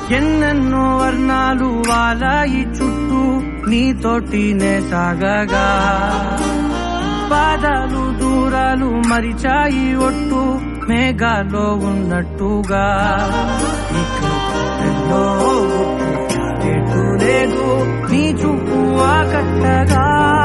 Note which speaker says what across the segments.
Speaker 1: ఎన్నెన్నో వర్ణాలు వాలాయి చుట్టూ నీతోటినే సాగగా పాదాలు దూరాలు మరిచాయి ఒట్టు మేఘాలో ఉన్నట్టుగా ఇక ఎన్నో గుట్టు ఎటు లేదు నీ చూపు ఆకట్టగా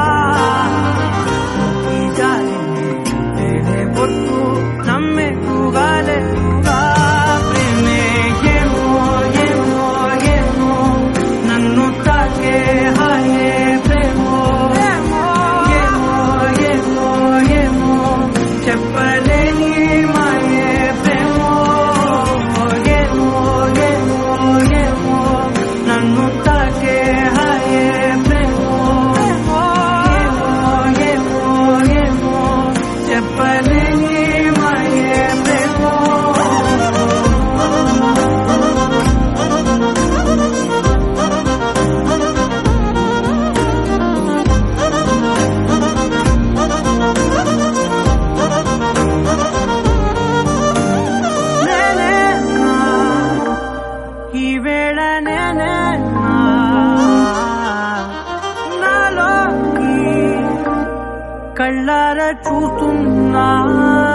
Speaker 1: ఈ జాలిని నేనే పొట్టు నమ్మెట్టుగా లేదుగా ప్రేమే ఏమో ఏమో ఏమో నన్ను తాకే హాయే ప్రేమో ఏమో ఏమో ఏమో ఏమో చెప్పలేని మాయే ప్రేమో ఏమో ఏమో ఏమో నన్ను తాకే హాయే ప్రేమో ఏమో ఏమో ఏమో చెప్పలేని మాయే ప్రేమో నేనే నా, ఈ వేళ నేనే నా, నాలోకి కళ్ళార చూస్తున్నా